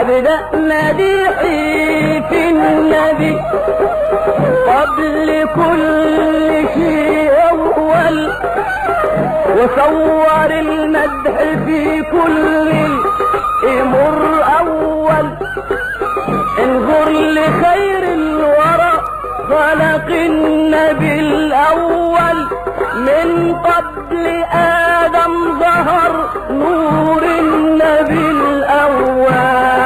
أبدأ مديحي في النبي قبل كل شيء أول وصور المدح في كل الأمور أول انظر لخير الورى خلق النبي الأول من قبل آدم ظهر نور النبي الأول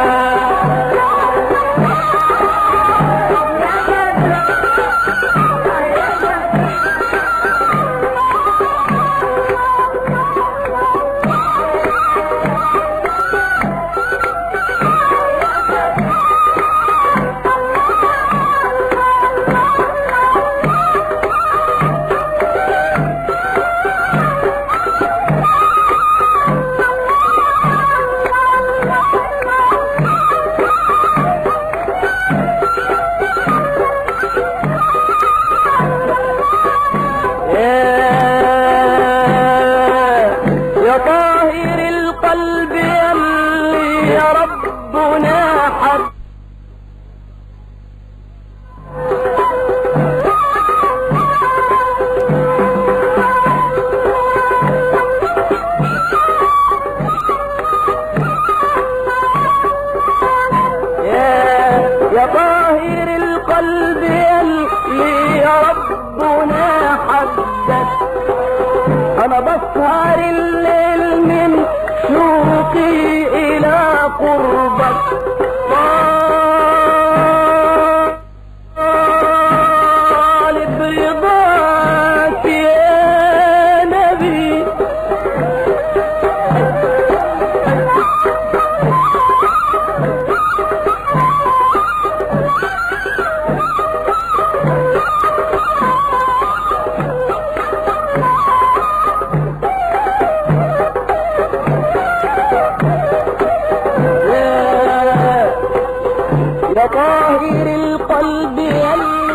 يا طاهر القلب يلي يا ربنا حب يا يا طاهر القلب يلي يا ربنا حبك انا بسهر الليل من شوقي الى قربك طالب رضاك يا نبي يا يا طاهر القلب يلي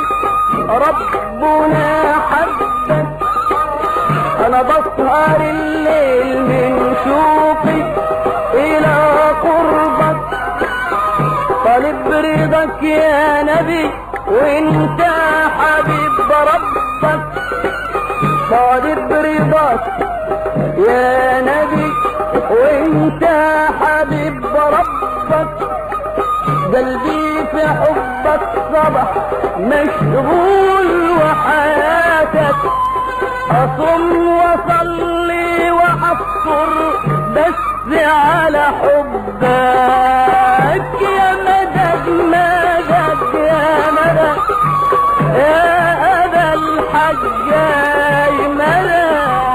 ربنا حبك انا بسهر الليل من شوقي الى قربك طالب رضاك يا نبي وانت حبيب ربك طالب رضاك يا نبي وانت حبيب ربك قلبي في حبك صبح مشغول وحياتك اصم واصلي واحصر بس على حبك يا مدد مدد يا مدد يا ابا الحجاج مدد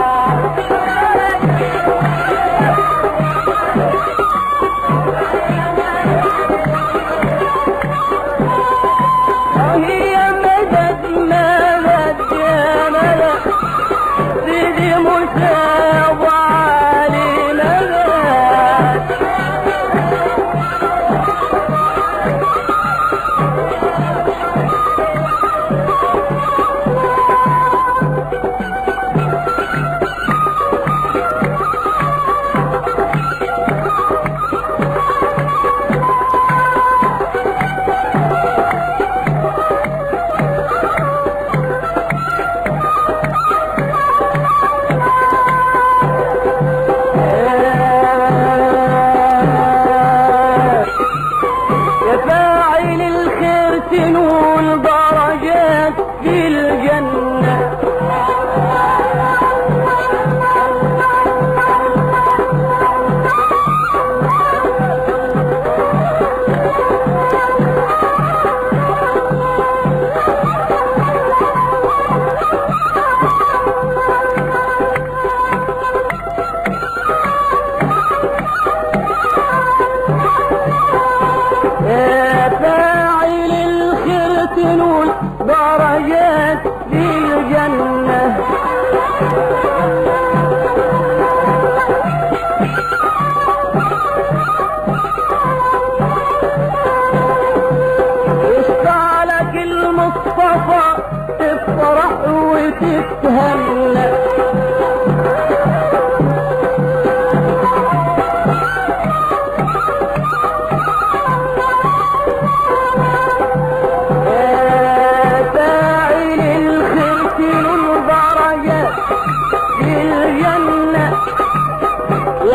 هي مدد مدد يا مدد سيدي موسى وعلي مدد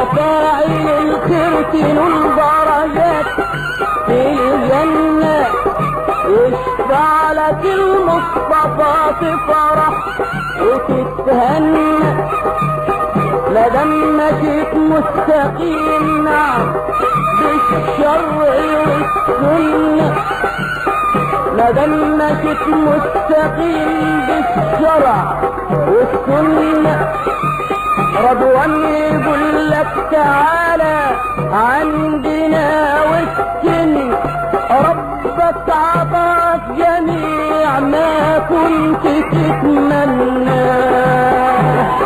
فاعل الخير تنول درجات في الجنة يشفع لك المصطفى تفرح وتتهنى لا دمك مستقيم نعم بالشرع والسنة لا دمك مستقيم بالشرع والسنة رضوان يقول لك تعالى عندنا والسن ربك عطاك جميع ما كنت تتمناه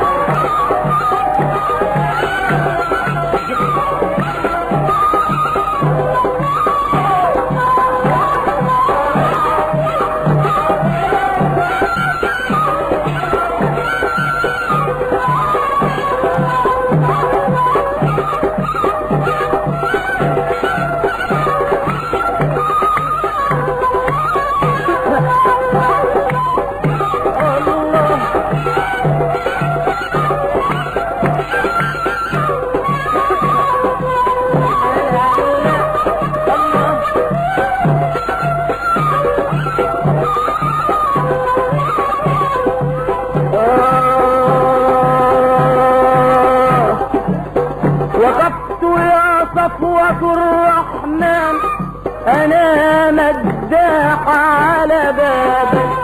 وقفت يا صفوة الرحمن أنا مداح على بابك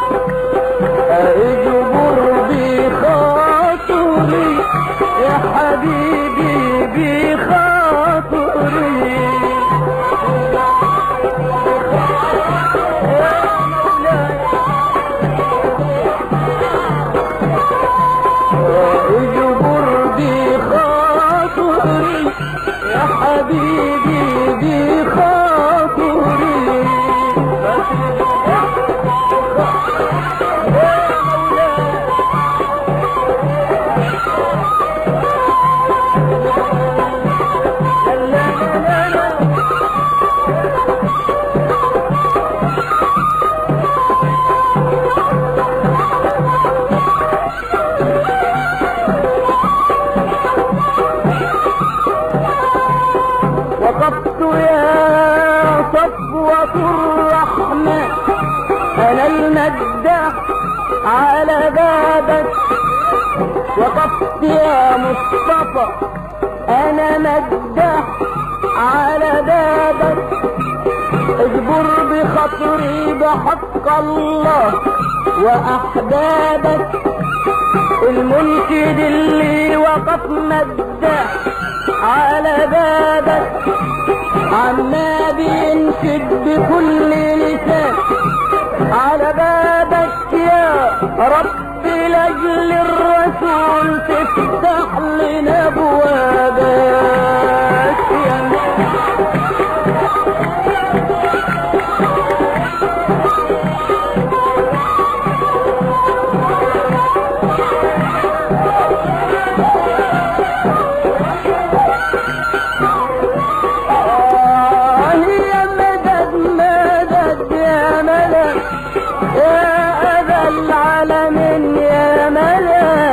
اجبر بخاطري يا حبيبي بخاطري يا مولاي اجبر بخاطري يا حبيبي بخاطري يا مولاي لا لا لا لا وقفت يا صفوة الرحمة أنا المداح على بابك وقفت يا مصطفى أنا مداح على بابك اجبر بخاطري بحق الله وأحبابك المنشد اللي وقف مداح على بابك عما بينشد بكل لسان على بابك يا رب لاجل الرسول تفتح لنا ابوابك يا آه يا مدد مدد يا مدد يا أبا العالمين يا مدد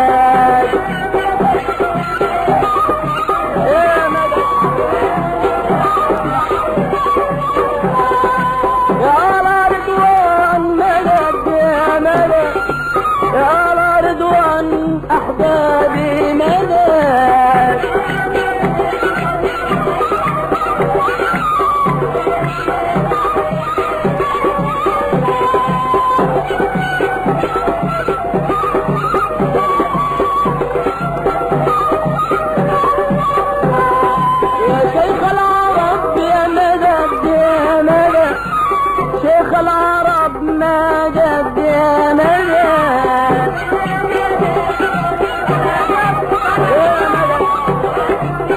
يا مدد يا رضوان مدد يا مدد يا رضوان أحبابي مدد يا شيخ العرب يا مدد يا مدد شيخ العرب مدد يا مدد يا مدد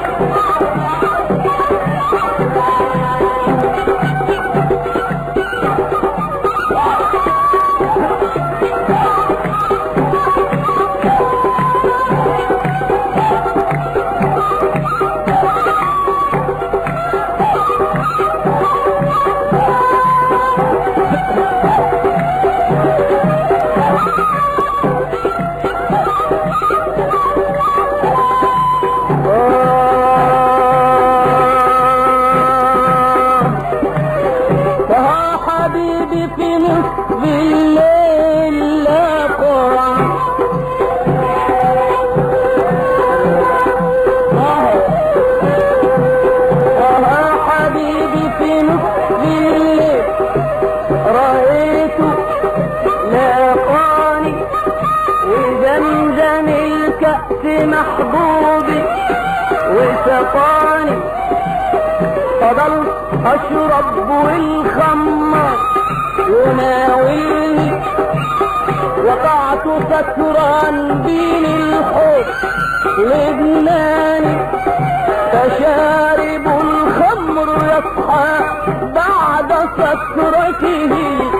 سكراني فضلت اشرب والخمر وناولني وقعت سكران بين الحب لبناني فشارب الخمر يصحى بعد سكرته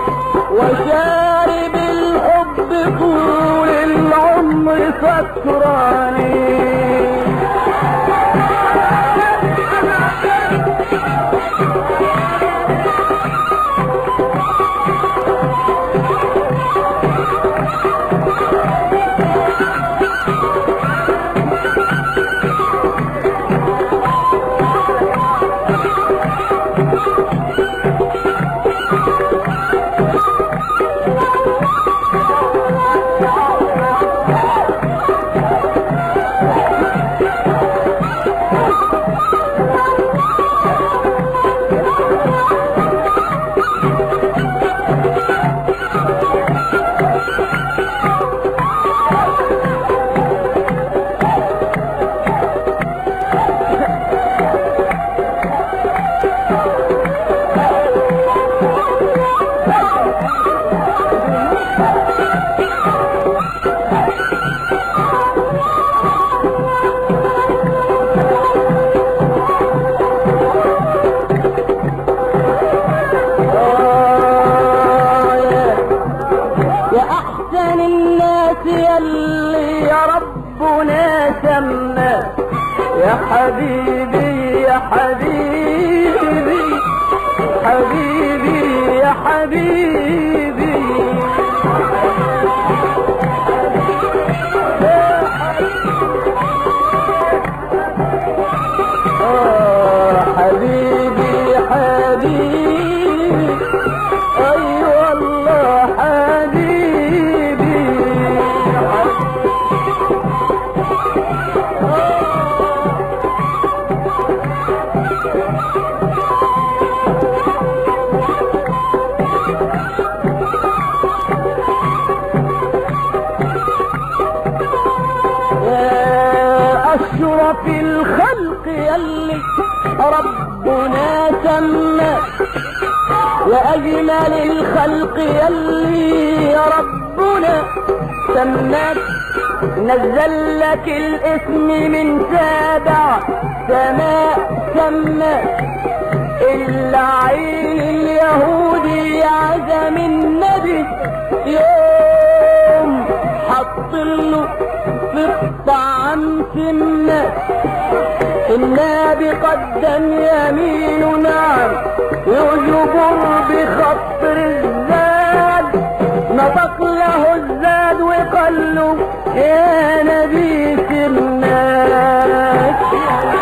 وشارب الحب طول العمر سكراني آه يا يا احسن الناس يلي يا ربنا سمى يا حبيبي يا حبيبي حبيبي يا حبيبي آه حبيبي حبيبي اي والله حبيبي يا أشرف الخلق يلي ربنا سمى يا أجمل الخلق يلي ربنا سماك نزل لك الاسم من سابع سماء سماك اللعين اليهودي عزم النبي يوم حط له في الطعام سنة النبي قدم يمين نعم يجبر بخطر الزاد نطق له الزاد وقال له يا نبي سماك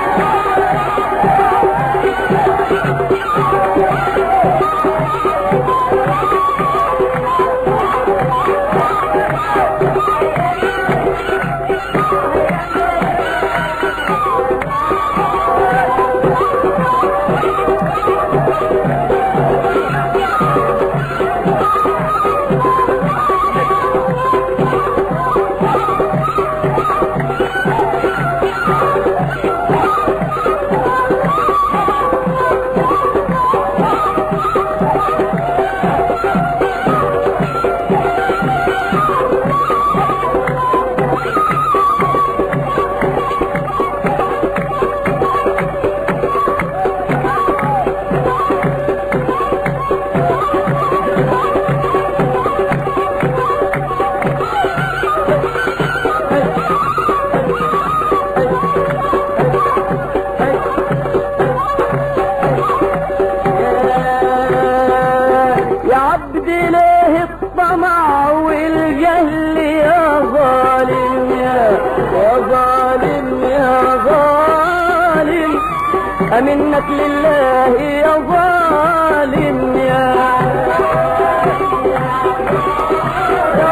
يا عبد ليه الطمع والجهل يا ظالم يا يا ظالم يا ظالم أمنك لله يا ظالم يا يا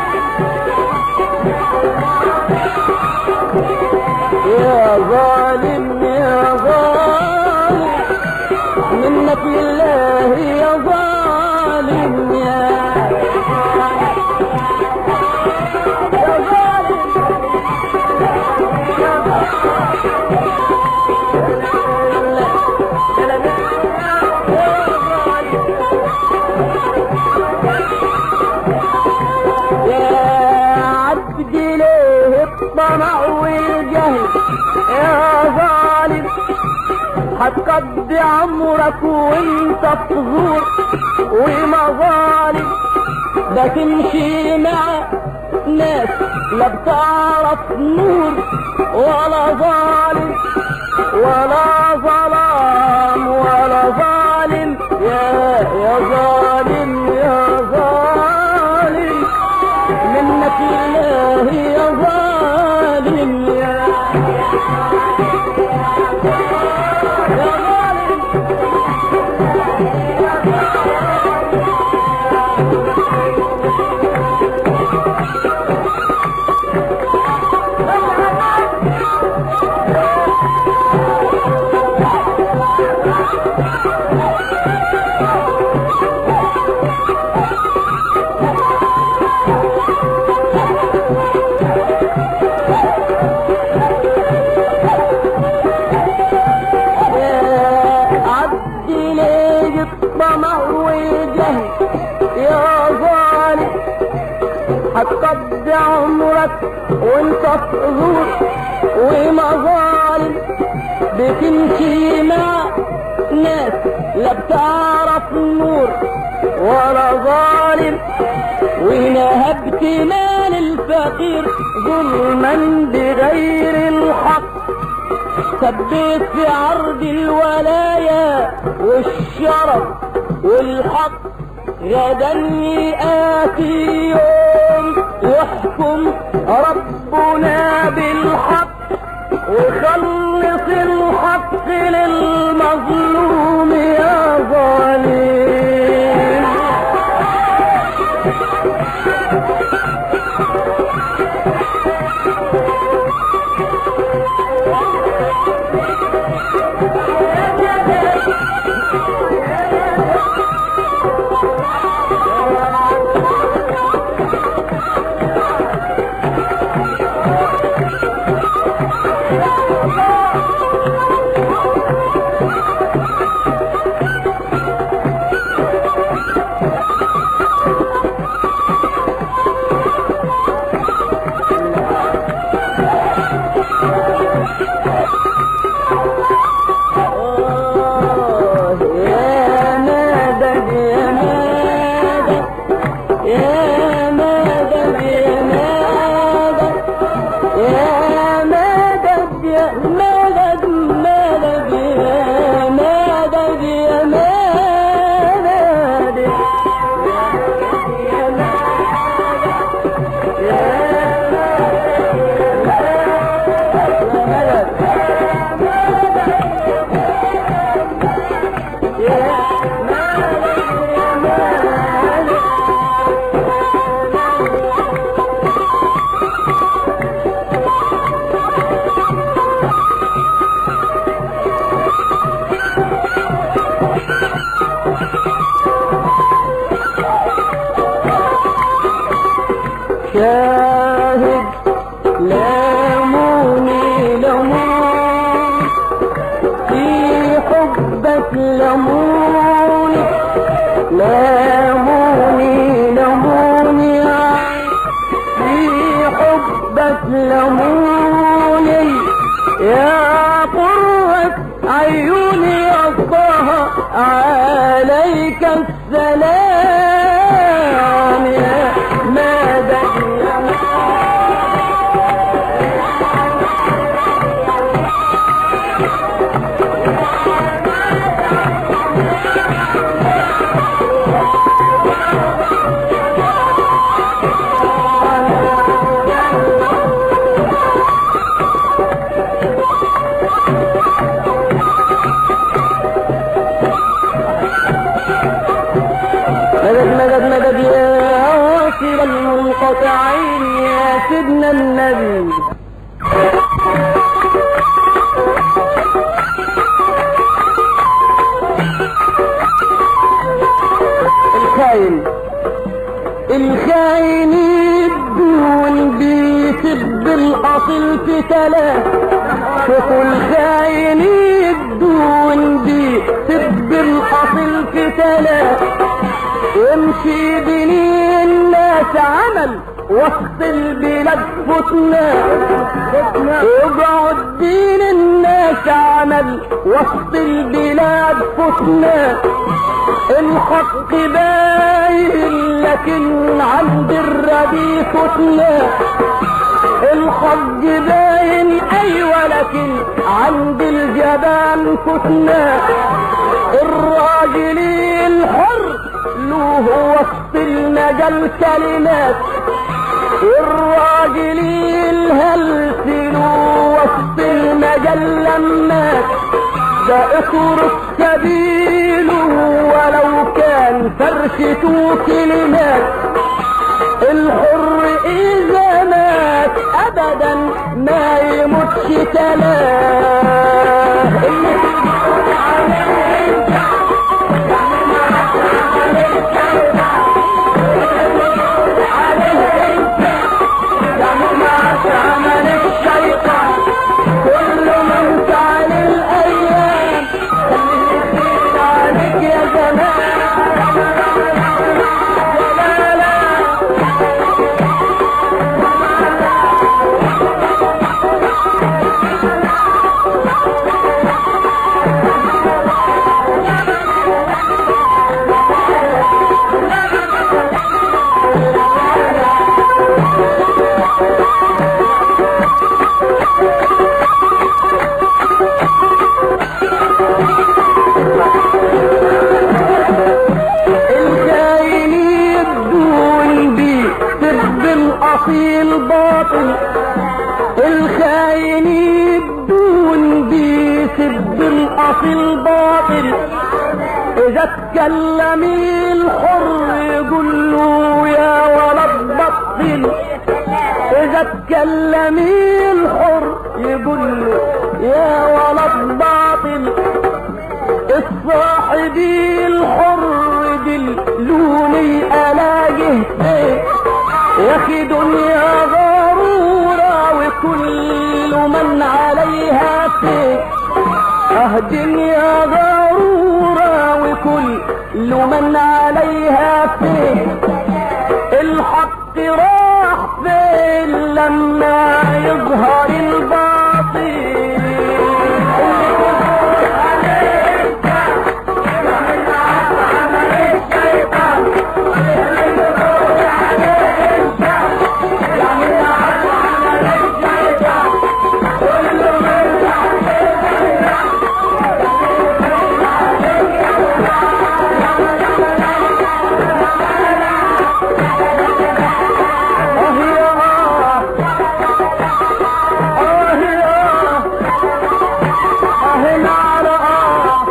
يا ظالم يا ظالم منك لله يا ظالم يا يا ظالم هتقضي عمرك وانت تزور ومظالم ده تمشي مع ناس لا بتعرف نور ولا ظالم ولا ظلام ولا ظالم يا يا ظالم يا ظالم منك الله يا ظالم يا يا ظالم يا عبد ليه الطمع والجهل يا ظالم هتقضي عمرك وانت تزور ومظالم بتمشي مع ناس لا بتعرف نور ولا ظالم ونهبت مال الفقير ظلما بغير الحق ثبت في عرض الولايا والشرف والحق غدا ياتي يوم يحكم ربنا بالحق وخلص الحق للمظلوم يا ظالم آه، يا مدد يا مدد يا مدد يا مدد يا مدد يا مدد مدد يا مدد يا مدد يا شاهد لاموني لمون في حبك لموني لاموني لموني في حبك لموني يا قرة عيوني الله عليك السلام يا مدد يا مدد مدد مدد يا واصل المنقطعين يا سيدنا النبي الخاين الخاين يبدون بيسب الاصل في تلاه شوفوا الخاين يبدون بيسب الاصل في تلاه يمشي بني الناس عمل وسط البلاد فتنا يقعد دين الناس عمل وسط البلاد فتنا الحق باين لكن عند الردي فتنا الحق باين ايوه لكن عند الجبان فتنا الراجل الحر له وسط المجال كلمات الراجل الهلس له وسط المجال لمات ده اترك سبيله ولو كان فرشته كلمات الحر اذا مات ابدا ما يموتش تلاه عمل الشيطان كل من كان الايام خليه عليك يا زمان الخاين يبدون بي سب الاصيل باطل الخاين يبدون بي سب الاصيل باطل اذا اتكلم الحر يقول له يا ولد بطل اذا اتكلم الحر يقول له يا ولد باطل الصاحب الحر دلوني الاقيه فين يا اخي دنيا غرورة وكل من عليها فين اه دنيا غرورة وكل من عليها فين الحق راح فين لما يظهر الباطل آه يا آه آه يا آه نعم آه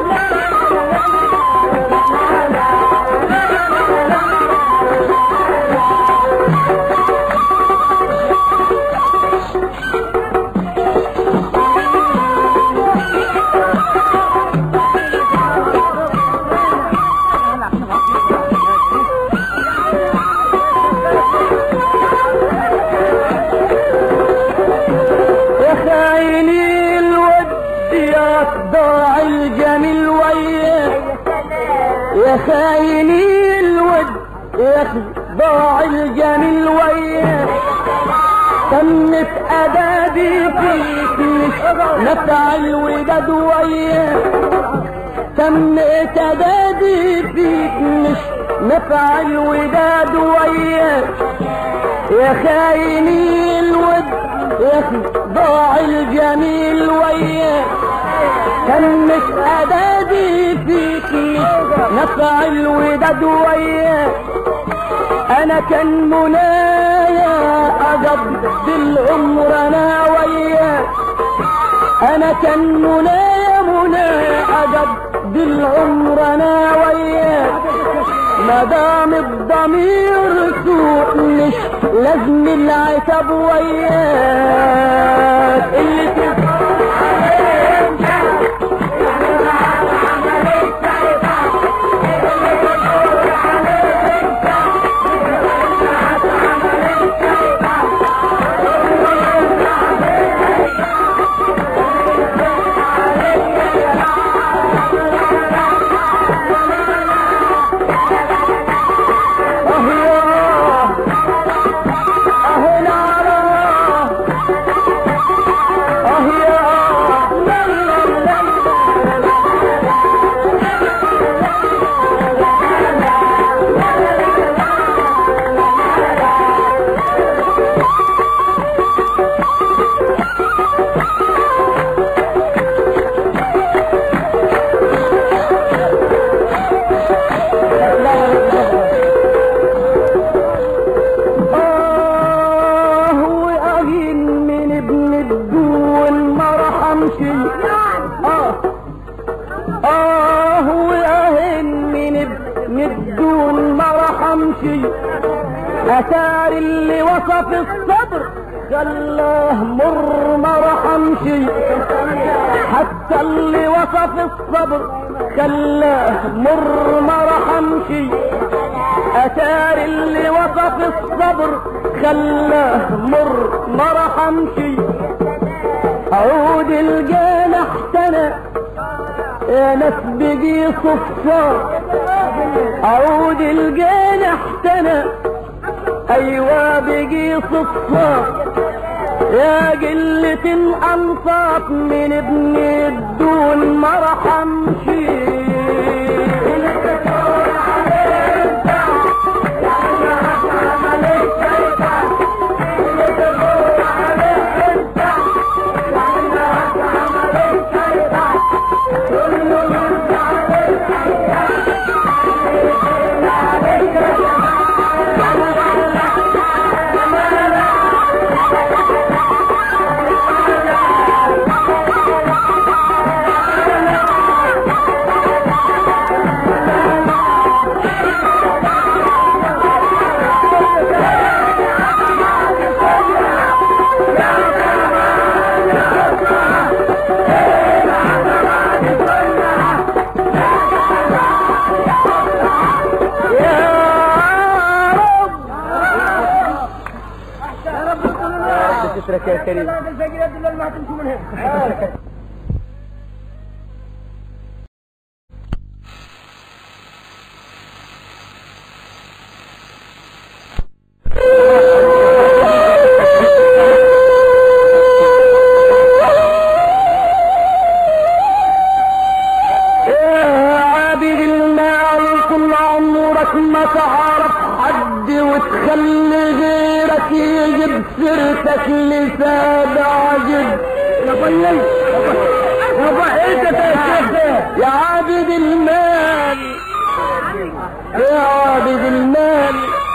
يا خايني الود يا ضاع الجميل وياك يا خايني الود يا ضاع الجميل وياك تمت أدابي فيك مش نفع الوداد وياك تمت أدابي فيك مش نفع الوداد وياك يا خايني الود يا اخي ضاع الجميل وياك تمت أدادي فيك نفع الوداد وياك انا كان منايا اقضي العمر انا وياك انا كان منايا منايا اقضي العمر انا وياك ما دام الضمير سوء مش لازم العتاب وياك اللي آه يا امشي اثار اللي وصف الصبر خلاه مر ما راح امشي حتى اللي وصف الصبر خلاه مر ما راح امشي اثار اللي وصف الصبر خلاه مر ما راح امشي اعود الجنح احتنى يا ناس بقي صفار اعود الجنح احتنى ايوه بقي صفار يا قلة الانصاف من ابن الدون ما راح امشي سترك يا كريم يا عابد المال طول عمرك ما تعرف حد وتخلي غيرك يجيب سيرتك لساد عجب يا طيب يا طيب يا عابد المال يا عابد المال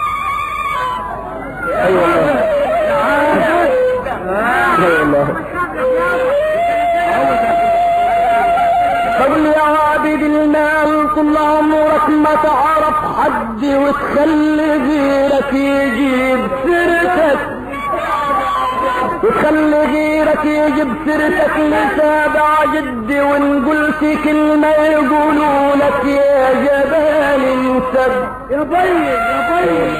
اي والله اي والله قبل يا عابد المال طول عمرك ما تعرف حد وتخلي غيرك يجيب سيرتك وتخلي غيرك يجيب سيرتك لسابع جدي وان قلت كلمة يقولوا لك يا جبال انسد يا طيب يا طيب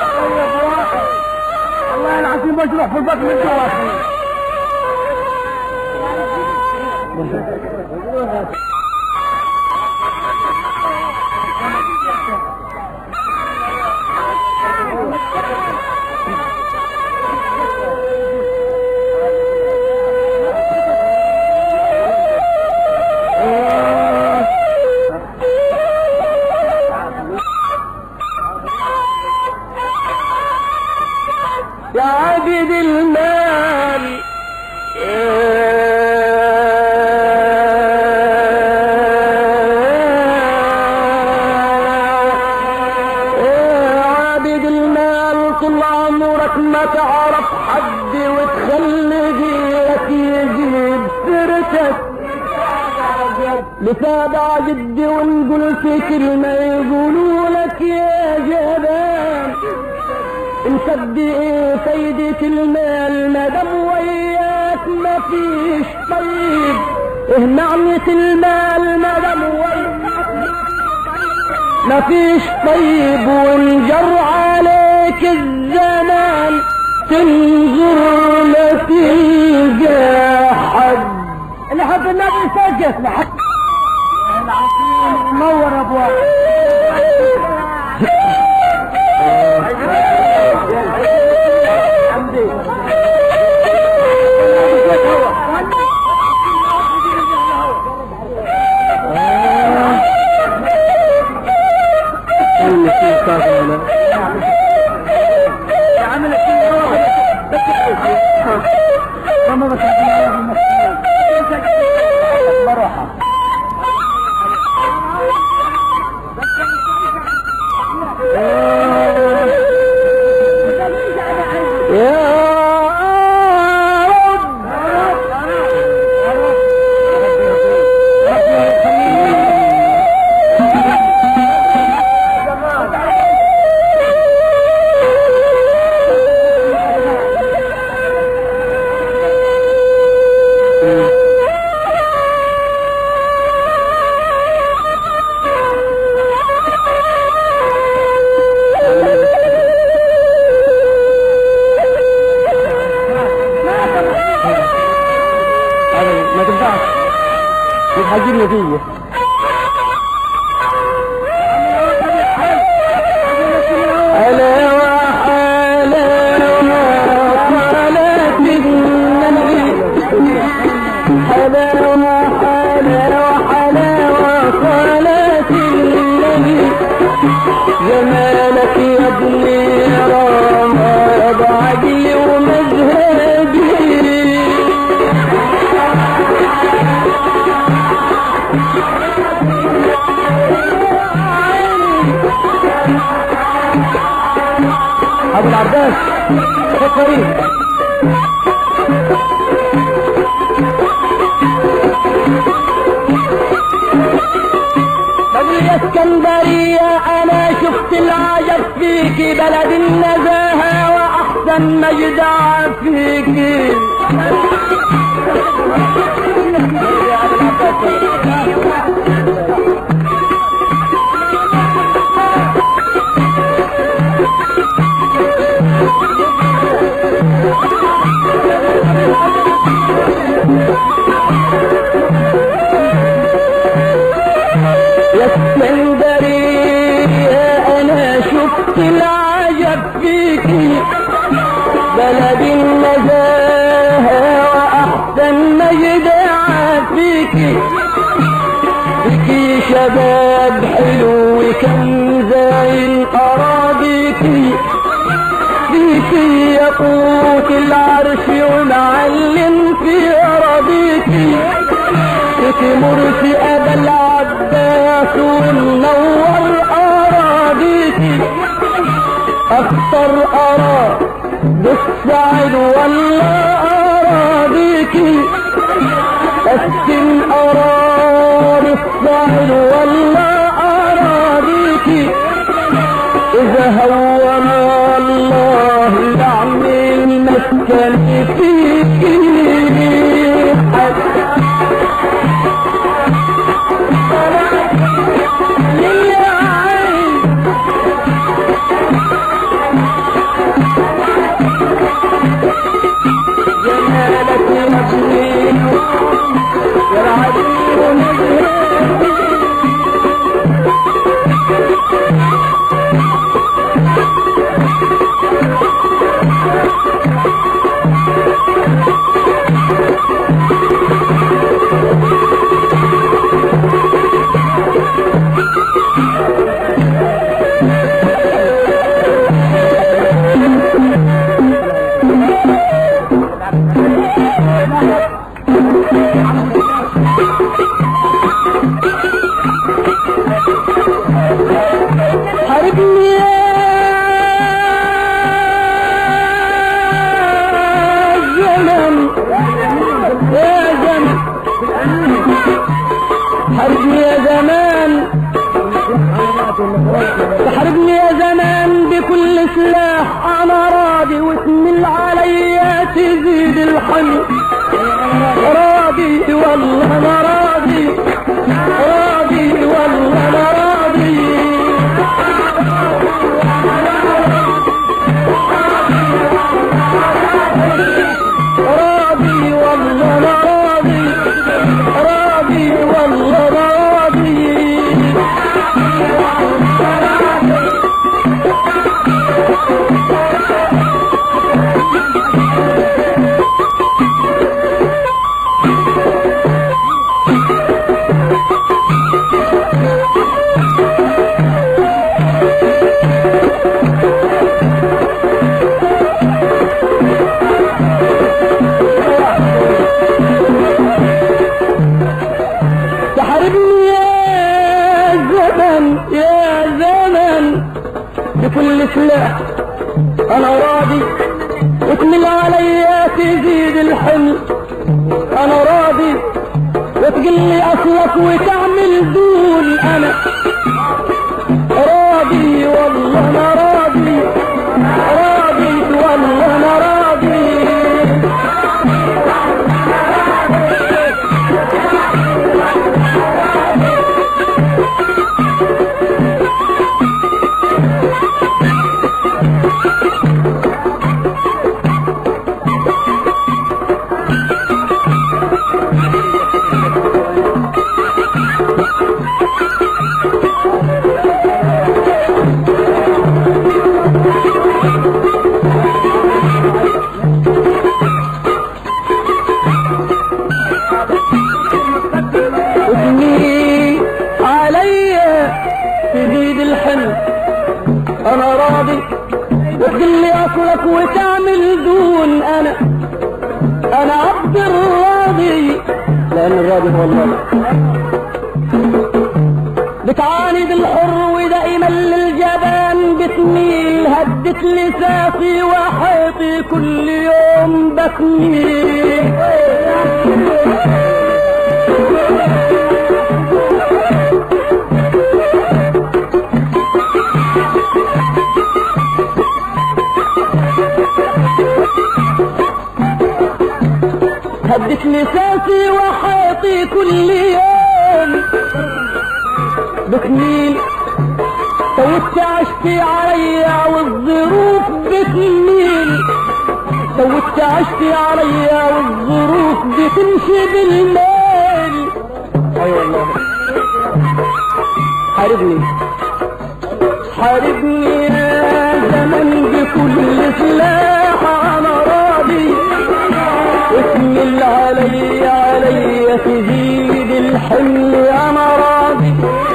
والله العظيم بشرح في البطن من جوا يا عابد المال يا عابد المال طول عمرك ما تعرف حد وتخلي غيرك يجيب سيرتك لسابع جدي وان قلت كلمة يقولوا لك يا جبان انت ايه فايدة المال مادام وياك مفيش طيب ايه معنى المال مادام وياك مفيش طيب وانجر عليك الزمان تنظر لتلقى حد اللي حب النبي سجل لحد العظيم نور ابواب عجبني فيه ألا وحلاوة صلاة النبي حلاوة حلاوة حلاوة صلاة النبي جمالك يا ابني راما بعقلي ومذهبي ابو العباس فكرين بقول يا اسكندرية انا شفت العجب فيكي بلد النزاهة واحسن مجدع فيكي يا اسكندرية انا شفت العجب فيكي بلد النزاهة واحسن مجدع فيكي فيكي شباب حلو كم زين اراضيكي فيكي يقوت العرش ومعلم في اراضيكي فيكي مرسي ابا العباس ونور اراضيكي اخطر ارى بالسعد ولا اراضيكي اسكن ارى بالسعد ولا اراضيكي اذا هونا الله يعمل مسكن فيكي جمالك مجنين يرعبي مجنين حاربني يا زمن يا زمن حاربني يا زمان تحاربني يا زمان بكل سلاح انا راضي وتمل عليا تزيد الحمل راضي والله انا راضي راضي والله انا راضي راضي والله انا راضي راضي والله انا راضي تحاربني يا زمن يا زمن بكل سلاح انا راضي وتمل عليا تزيد الحمل انا راضي وتقل لي اصلك وتعمل دون انا راضي والله انا راضي راضي والله انا راضي انا راضي وتقول لي اصلك وتعمل دون انا انا عبد الراضي لان الراضي هو الله بتعاند الحر ودائما للجبان بتميل هدت لسافي وحيطي كل يوم بتميل هدت لسافي وحيطي كل يوم بتميل توت عشتي عليا والظروف بتميل توت عشتي عليا والظروف بتمشي بالليل اي والله حاربني حاربني يا زمن بكل سلاح انا راضي واسمل علي علي تزيد الحمل انا راضي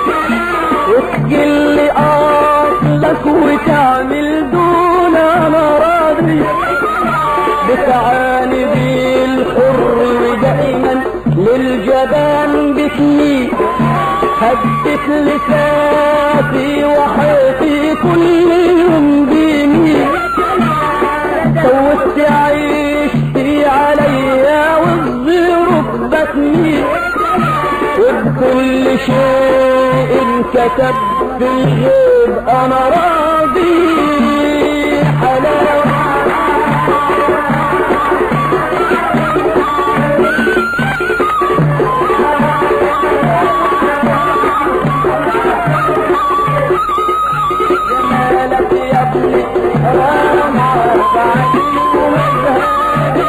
وتقل اصلك وتعمل دون انا راضي بتعاني بالحر ودائما للجبان بتميل هدت لسافي وحياتي كل يوم بيميل سوت عيشتي عليا والظروف بتميل وبكل شيء كتب في الغيب انا راضي حلاوة جمالك يا ابني حرام عليك ومذهبي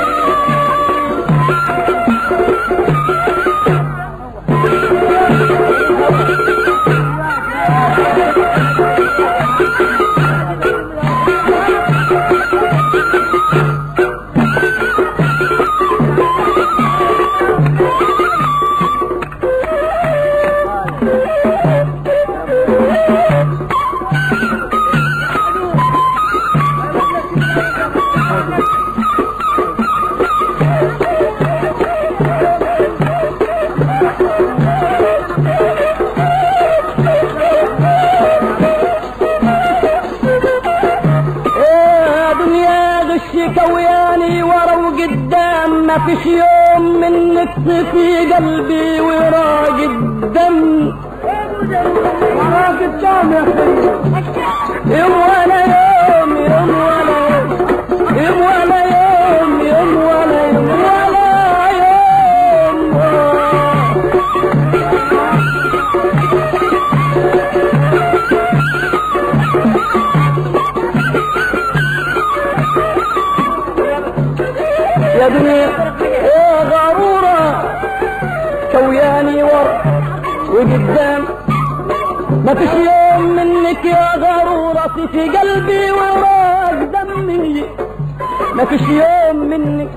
يا دنيا غش كوياني ورا وقدام ما فيش يوم منك في قلبي ورا قدام ورا قدام يا اخي يوم ولا يوم يوم ولا يوم يوم ولا يوم يوم ولا يوم ولا يوم يا دنيا يا غرورة كوياني ورا وقدام ما فيش يوم منك يا غرورة في قلبي وراك دمي ما فيش يوم منك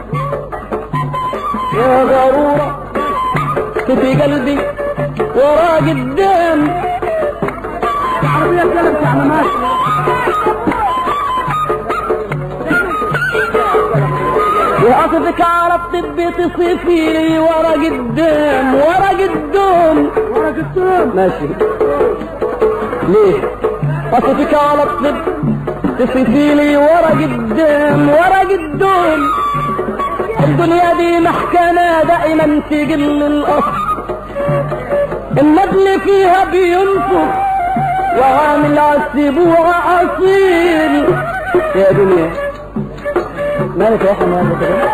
يا غرورة في قلبي ورا قدام عربية كلام يعني ماشي وأصفك على الطب تصفي لي ورا قدام ورا قدام ورا قدام ماشي ليه أصفك على الطب تصفي لي ورا قدام ورا قدام الدنيا دي محكمة دائما تقل الأصل النبل فيها بينفخ وعامل عالسبوع أصيل يا دنيا مالك يا أخي مالك كده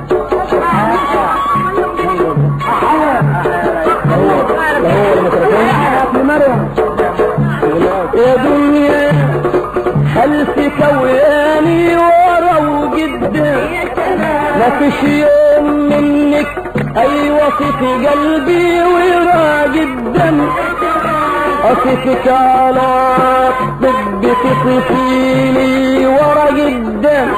لا هو الميكروفون يا مريم يا دنيا خلف كواني ورا وقدام ما فيش يوم منك ايوه في قلبي ورا قدام اصفك على الطب تصفيني ورا قدام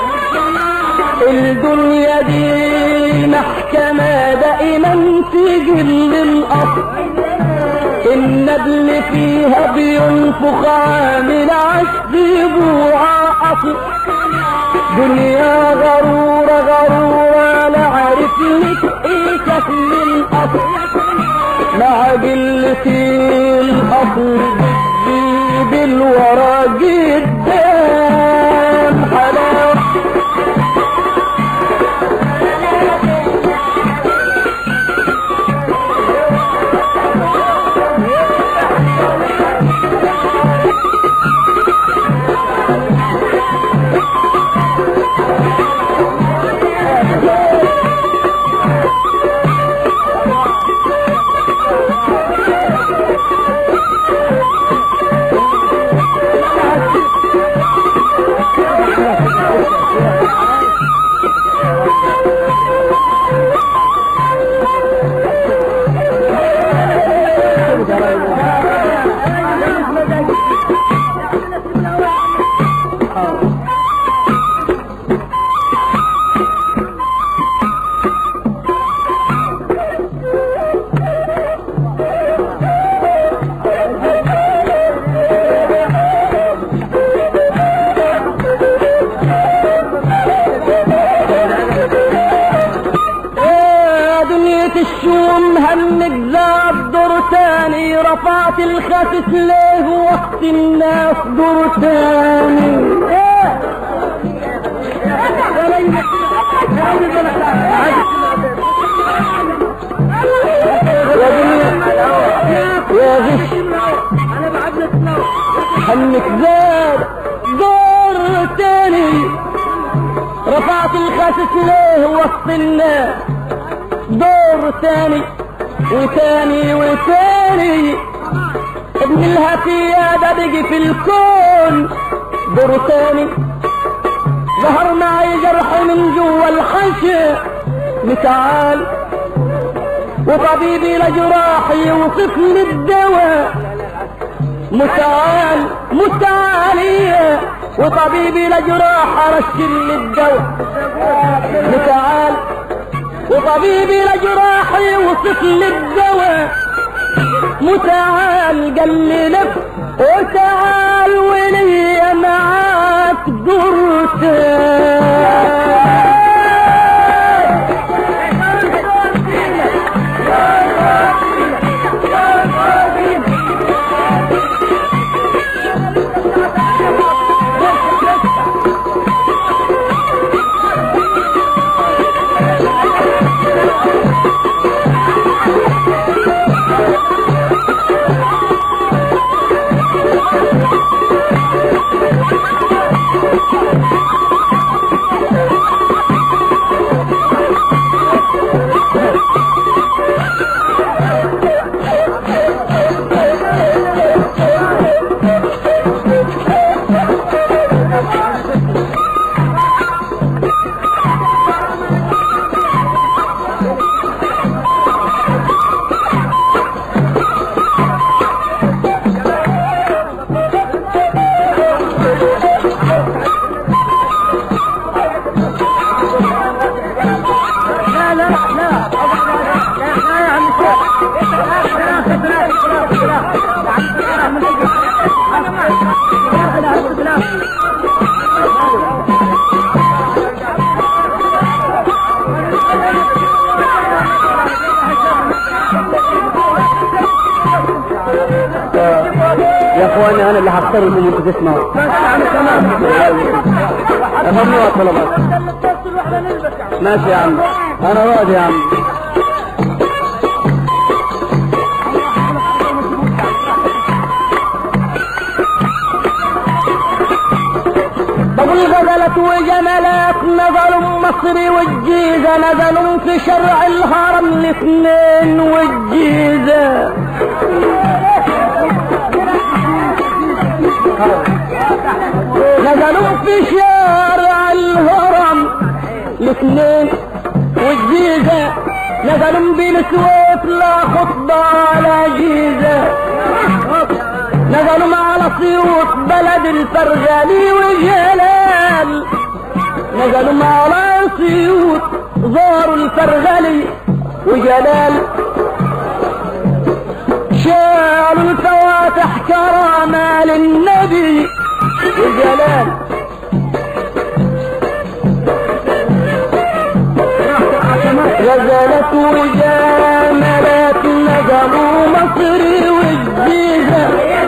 الدنيا دي محكمة دائما تجل الأصل النبل فيها بينفخ عامل عشب وعاصف دنيا غرورة غرورة لا عارف لك ايه شكل الأصل مع قلة الأصل بتجيب الورا قدام حلاوة يا دنيا الشوم همك زاد دور تاني رفعت الخسس ليه وقت الناس دور تاني يا دنيا يا غش همك زاد دور تاني رفعت الخسس ليه وسط الناس دور تاني وتاني وتاني ابن الهفية ده بيجي في الكون دور تاني ظهر معي جرح من جوا الحشا متعال وطبيبي لجراح يوصف لي الدواء متعال متعالية وطبيبي لجراح رشل لي الدواء متعال وطبيبي لجراح يوصف لي الدواء متعال قال لي لف وتعال ولي معاك درتين يا اخواني انا اللي هختار لكم انتوا تسمعوا افهمني والطلبات ماشي يا عم انا راضي يا عم بقول غزلت وجملات نزلوا مصر والجيزة نزلوا في شرع الهرم الاثنين والجيزة نزلوا في شارع الهرم الاثنين والجيزة نزلوا بالسويف لا خطبة على جيزة نزلوا مع السيوط بلد الفرغالي وجلال نزلوا مع السيوط زاروا الفرغلي وجلال شاع كرامة للنبي وجلال غزلت وجاملت نزلوا مصر والجيزة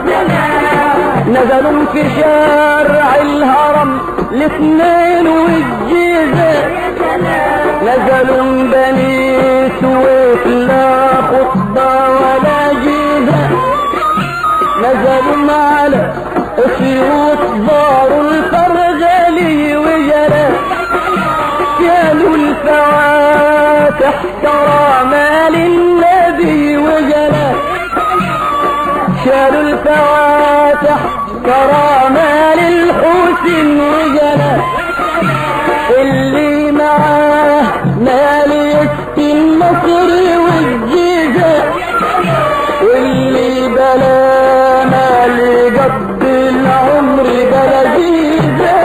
نزلوا في شارع الهرم الاثنين والجيزة نزلوا من بني سويف لا خطبة ولا جيزة نزلوا على سيوط دار الفرغلي وجلال شالوا الفواتح كرامة للنبي وجلال شالوا الفواتح كرامة للحسن وجلال اللي معاه مالية النصر والجيزة واللي بلا مالي قد العمر بلا جيزة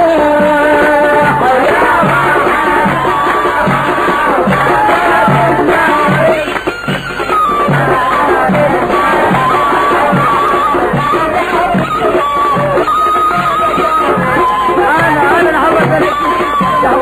انا انا العوض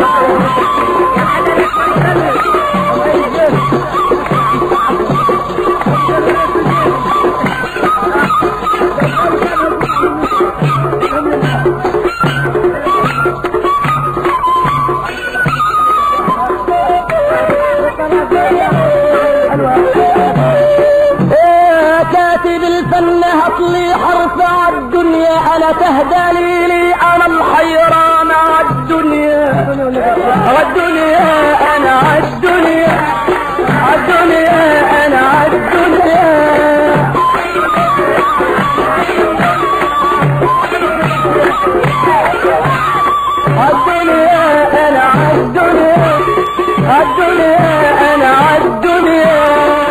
إيه كاتب الفن هطلي حرف عالدنيا انا تهدى لي لي انا الحيران عالدنيا عالدنيا انا عالدنيا عالدنيا انا عالدنيا عالدنيا انا عالدنيا عالدنيا انا عالدنيا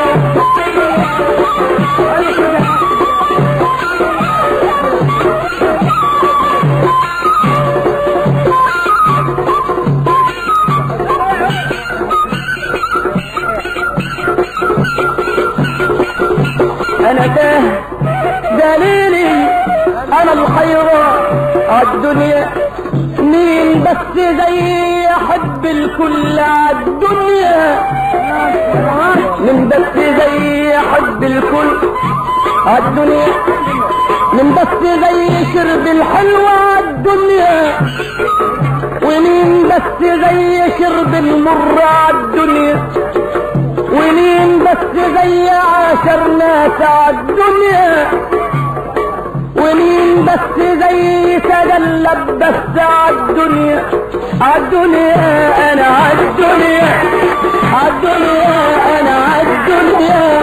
انا تاه دليلي انا الحيرة عالدنيا مين بس زي يحب الكل عالدنيا من بس زي يحب الكل عالدنيا من بس زي شرب الحلوى عالدنيا ومين بس زي شرب المر عالدنيا ومين بس زي عاشر ناس عالدنيا ومين بس زي تجلب بس عالدنيا عالدنيا انا عالدنيا عالدنيا انا عالدنيا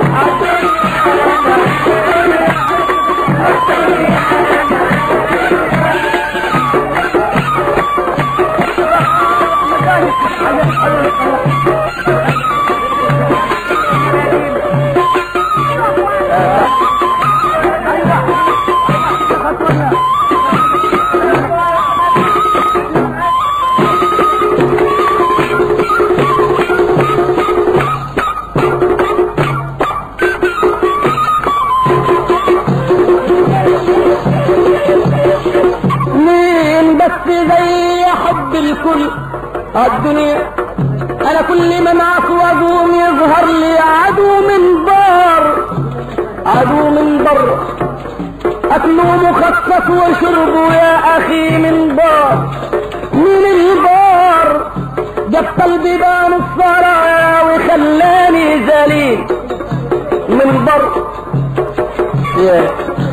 مين بس زي حب الكل عالدنيا انا كل ما معك واقوم يظهر لي عدو من بار عدو من بر اكله مخصص وشربه يا اخي من بار من البار جاب قلبي بان الصرايا وخلاني ذليل من بر يا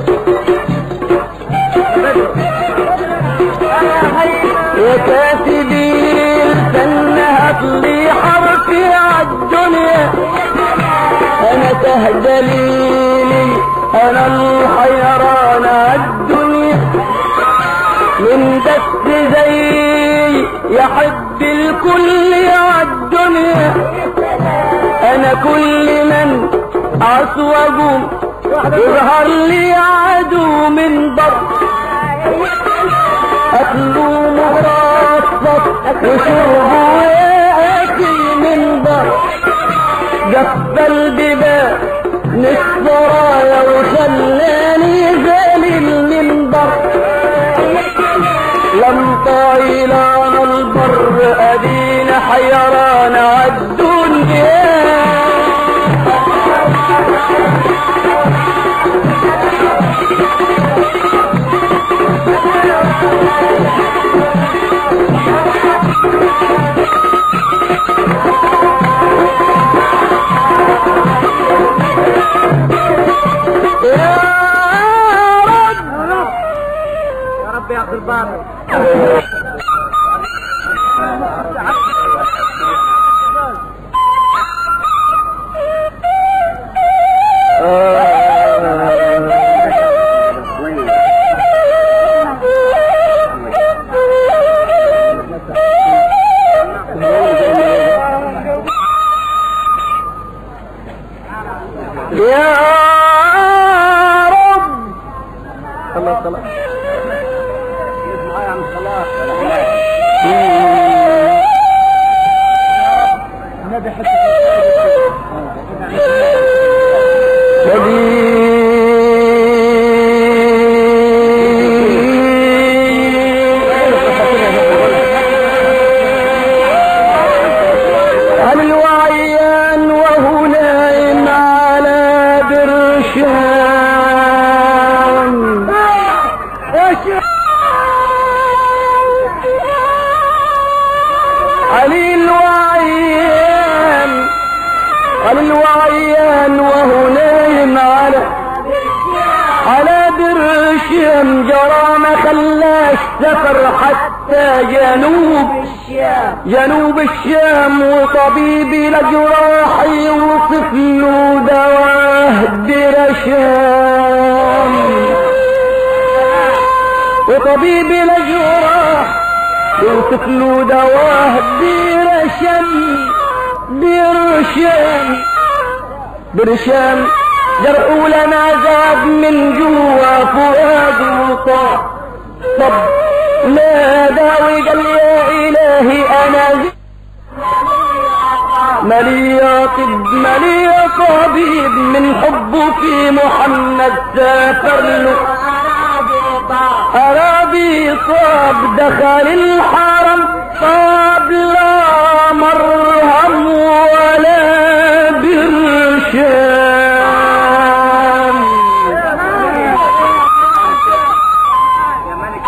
يا كاتبي الفن هاتلي حرفي عالدنيا انا تهدليلي انا الحيران عالدنيا من بس زي يحب الكل عالدنيا انا كل من اصوب يظهر لي عدو من بر أكله مخصص وشربه يأتي من بر قفل بباب نصف راية وخلاني لم طايلان البر أدينا حيران عالدنيا يا رب يا رب يا اخي الباطل يا رب خلاص خلاص معايا عم صلاح النبي هل الوعيان وهو نايم على برشام علي الوعيان علي الوعيان وهو نايم على على برشام جرى ما خلاش سفر حتى جنوب جنوب الشام وطبيبي لجراح يوصف له دواه برشام وطبيبي لجراح يوصف له دواه برشام برشام برشام جرحوا لنا زاد من جوا فؤاد طاب طب لا داوي قال يا إلهي أنا زي ملي يا طب ملي يا طبيب من حبه في محمد سافر له أرابي صاب دخل الحرم طاب لا مرهم ولا برشام يا ملك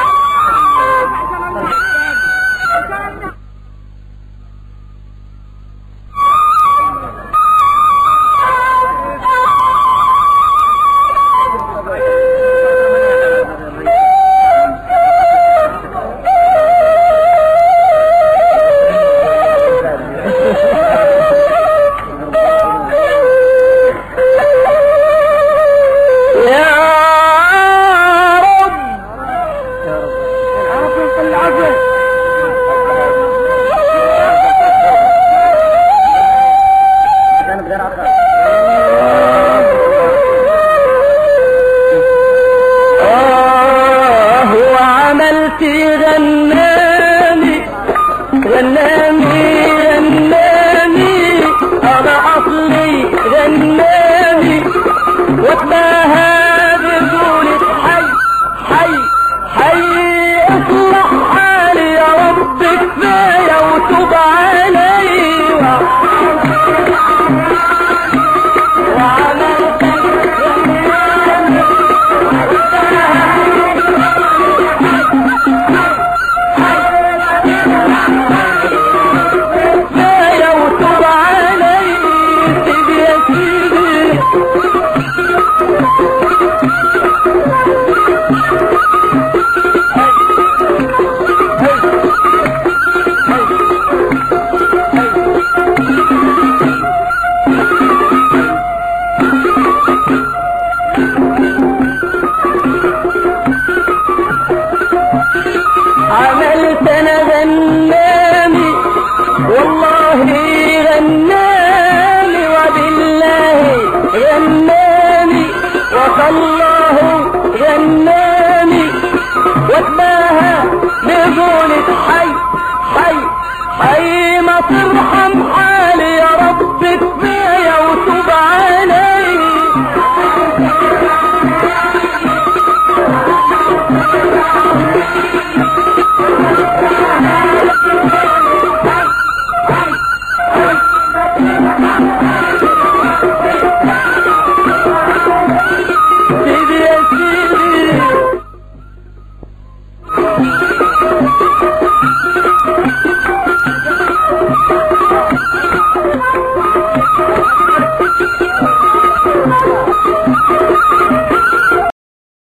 يا رب العافية كل العافية كان بغير عقل آه وعملت غناني غناني غناني أنا أصلي غناني واتباهى